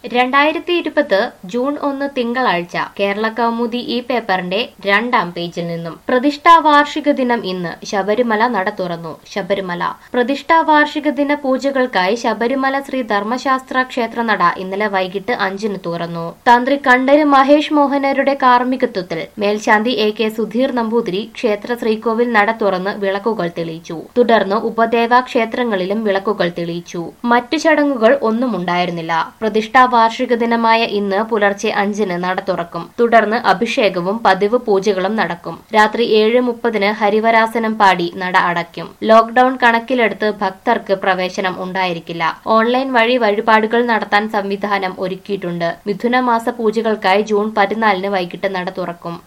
രണ്ടായിരത്തി ഇരുപത് ജൂൺ ഒന്ന് തിങ്കളാഴ്ച കേരള കൗമുദി ഈ പേപ്പറിന്റെ രണ്ടാം പേജിൽ നിന്നും പ്രതിഷ്ഠാ വാർഷിക ദിനം ഇന്ന് ശബരിമല നട തുറന്നു ശബരിമല പ്രതിഷ്ഠാ വാർഷിക ദിന പൂജകൾക്കായി ശബരിമല ശ്രീ ധർമ്മശാസ്ത്ര ക്ഷേത്ര നട ഇന്നലെ വൈകിട്ട് അഞ്ചിന് തുറന്നു തന്ത്രി കണ്ഠര് മഹേഷ് മോഹനരുടെ കാർമ്മികത്വത്തിൽ മേൽശാന്തി എ കെ സുധീർ നമ്പൂതിരി ക്ഷേത്ര ശ്രീകോവിൽ നട തുറന്ന് വിളക്കുകൾ തെളിയിച്ചു തുടർന്ന് ഉപദേവ ക്ഷേത്രങ്ങളിലും വിളക്കുകൾ തെളിയിച്ചു മറ്റു ചടങ്ങുകൾ ഒന്നും ഉണ്ടായിരുന്നില്ല പ്രതിഷ്ഠാ വാർഷിക ദിനമായ ഇന്ന് പുലർച്ചെ അഞ്ചിന് നട തുറക്കും തുടർന്ന് അഭിഷേകവും പതിവ് പൂജകളും നടക്കും രാത്രി ഏഴ് മുപ്പതിന് ഹരിവരാസനം പാടി നട അടയ്ക്കും ലോക്ഡൌൺ കണക്കിലെടുത്ത് ഭക്തർക്ക് പ്രവേശനം ഉണ്ടായിരിക്കില്ല ഓൺലൈൻ വഴി വഴിപാടുകൾ നടത്താൻ സംവിധാനം ഒരുക്കിയിട്ടുണ്ട് മിഥുനമാസ പൂജകൾക്കായി ജൂൺ പതിനാലിന് വൈകിട്ട് നട തുറക്കും